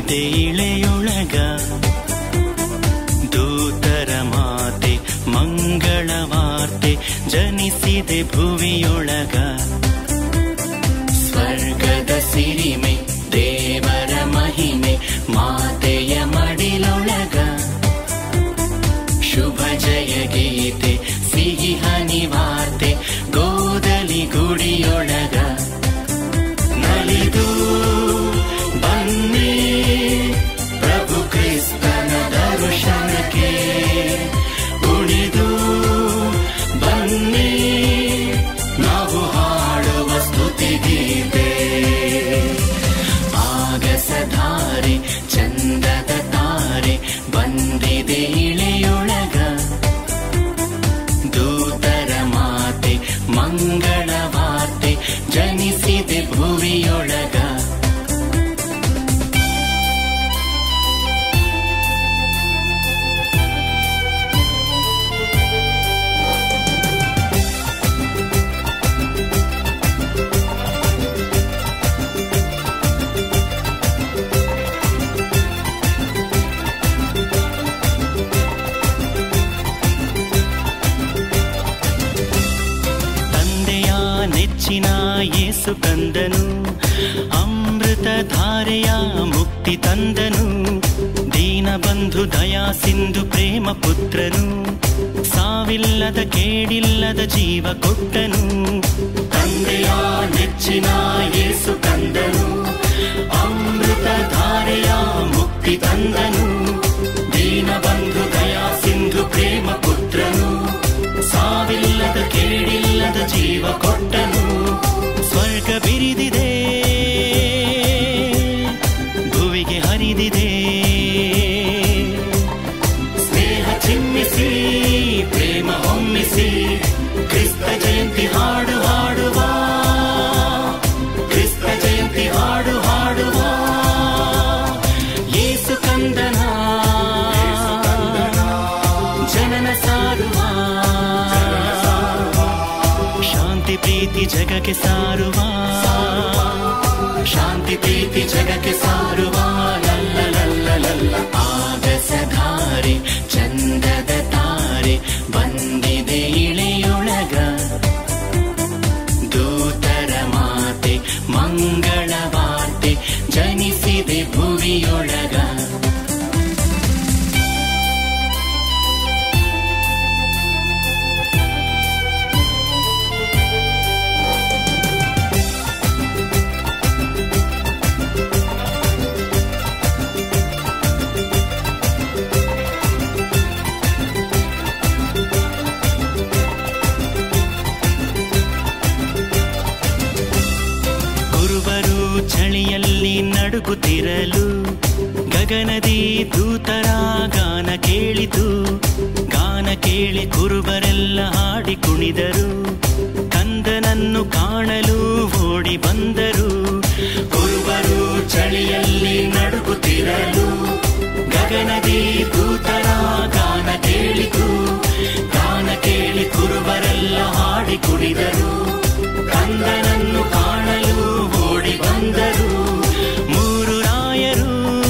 ಬಂದಿದೆ ಇಳೆಯೊಳಗ ದೂತರ ಮಾತೆ ಮಂಗಳ ವಾರ್ತೆ ಜನಿಸಿದೆ ಭುವಿಯೊಳಗ ಸ್ವರ್ಗದ ಸಿರಿಮೆ ದೇವರ ಮಹಿಮೆ ಮಾತೆಯ ಮಡಿಲೊಳಗ ಶುಭ ಜಯ ಗೀತೆ ಸಿಹಿ ಹನಿ ವಾರ್ತೆ ಗೋದಲಿ ಗುಡಿಯೊಳಗ ನಲಿದು ಬನ್ನಿ ಪ್ರಭು ಕ್ರಿಸ್ತನ ದರ್ಶನಕ್ಕೆ ಉಳಿದು ಬನ್ನಿ ನಾವು ಹಾಡುವ ಸ್ತುತಿ ಗೀತೆ ಆಗಸಧಾರೆ ಚಂದದ ತಾರೆ ಬಂದಿದೆ ಇಳೆಯೊಳಗ ದೂತರ ಮಾತೆ ಮಂಗಳ ವಾರ್ತೆ ಜನಿಸಿದೆ ಭುವಿಯೊಳಗ ತಂದೆಯ ನೆಚ್ಚಿನ ಯೇಸು ಕಂದನು ಅಮೃತ ಧಾರೆಯ ಮುಕ್ತಿ ತಂದನು ದೀನ ಬಂಧು ದಯಾ ಸಿಂಧು ಪ್ರೇಮ ಪುತ್ರನು ಸಾವಿಲ್ಲದ ಕೇಡಿಲ್ಲದ ಜೀವ ಕೊಟ್ಟನು ತಂದೆಯ ನೆಚ್ಚಿನ ಯೇಸು ಕಂದನು ಅಮೃತ ಧಾರೆಯ ಮುಕ್ತಿ ತಂದನು ದೀನ ಬಂಧು ದಯಾ ಸಿಂಧು ಪ್ರೇಮ ಪುತ್ರನು ಸಾವಿಲ್ಲದ ಕೇಡಿಲ್ಲದ ಜೀವ ಕೊಟ್ಟನು ಸ್ವರ್ಗ ಬಿರಿದಿದೆ ಭುವಿಗೆ ಹರಿದಿದೆ ಸ್ನೇಹ ಚಿಮ್ಮಿಸಿ ಪ್ರೇಮ ಹೊಮ್ಮಿಸಿ ಕ್ರಿಸ್ತ ಜಯಂತಿ ಹಾಡು ಹಾಡುವ ಕ್ರಿಸ್ತ ಜಯಂತಿ ಹಾಡು ಹಾಡುವ ಯೇಸು ಕಂದನ ಜನನ ಸಾರುವ ಶಾಂತಿ ಪ್ರೀತಿ ಜಗಕ್ಕೆ ಸಾರುವ ಶಾಂತಿ ಪ್ರೀತಿ ಜಗಕ್ಕೆ ಸಾರುವ ಲಲ್ಲ ಲಲ್ಲ ಲಲ್ಲ ಆಗಸಧಾರೆ ಚಂದದ ತಾರೆ ಬಂದಿದೆ ಇಳೆಯೊಳಗ ದೂತರ ಮಾತೆ ಮಂಗಳ ವಾರ್ತೆ ಜನಿಸಿದೆ ಭುವಿಯೊಳಗ ಗುರುವರು ಚಳಿಯಲ್ಲಿ ನಡುಗುತ್ತಿರಲು ಗಗನದಿ ದೂತರ ಗಾನ ಕೇಳಿತು ಗಾನ ಕೇಳಿ ಕುರುಬರೆಲ್ಲ ಹಾಡಿ ಕುಣಿದರು ಕಂದನನ್ನು ಕಾಣಲು ಓಡಿ ಬಂದರು ಕುರುಬರು ಚಳಿಯಲ್ಲಿ ನಡುಗುತ್ತಿರಲು ಗಗನದಿ ದೂತರ ಗಾನ ಕೇಳಿತು ಗಾನ ಕೇಳಿ ಕುರುಬರೆಲ್ಲ ಹಾಡಿ ಕುಣಿದರು ಕಂದನನ್ನು ಕಾಣಲು ಓಡಿ ಬಂದರು ಮೂರು ರಾಯರು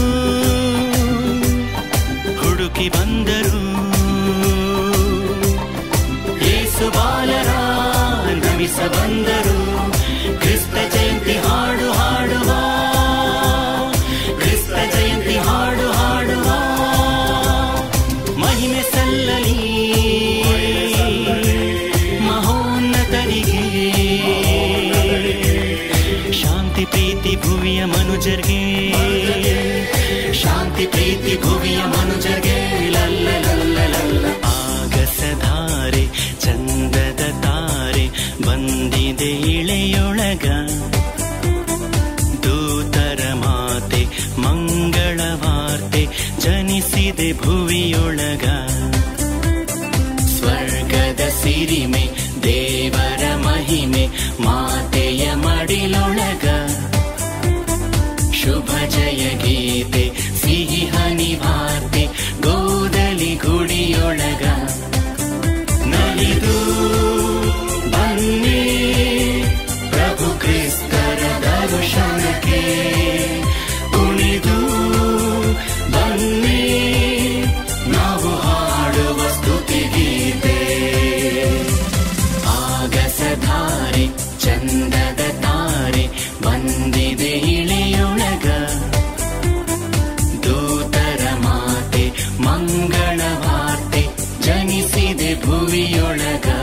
ಹುಡುಕಿ ಬಂದರು ಯೇಸು ಬಾಲರ ನಮಿಸ ಬಂದರು ಕ್ರಿಸ್ತ ಜಯಂತಿ ಹಾಡು ಹಾಡುವ ಕ್ರಿಸ್ತ ಜಯಂತಿ ಹಾಡು ಹಾಡುವ ಮಹಿಮೆ ಸಲ್ಲಲಿ ಮಹೋನ್ನತರಿಗೆ ಶಾಂತಿ ಪ್ರೀತಿ ಭುವಿಯ ಮನುಜರ್ಗೆ ಶಾಂತಿ ಪ್ರೀತಿ ಭುವಿಯ ಮನುಜರ್ಗೆ ಲಲ್ಲ ಲಲ್ಲ ಲಲ್ಲ ಆಗಸಧಾರೆ ಚಂದದ ತಾರೆ ಬಂದಿದೆ ಇಳೆಯೊಳಗ ದೂತರ ಮಾತೆ ಮಂಗಳ ವಾರ್ತೆ ಜನಿಸಿದೆ ಭುವಿಯೊಳಗ ಸ್ವರ್ಗದ ಸಿರಿಮೆ ದೇವರ ಮಹಿಮೆ ಮಾತೆಯ ಮಡಿಲೊಳಗ ಶುಭ ಜಯ ಗೀತೆ ಸಿಹಿ ಹನಿ ವಾರ್ತೆ ಗೋದಲಿ ಗುಡಿಯೊಳಗ ನಲಿದು ಬನ್ನಿ ಪ್ರಭು ಕ್ರಿಸ್ತರ ದರ್ಶನಕ್ಕೆ ಕುಣಿದು ತುಂಬಿದೆ ಭುವಿಯೊಳಗ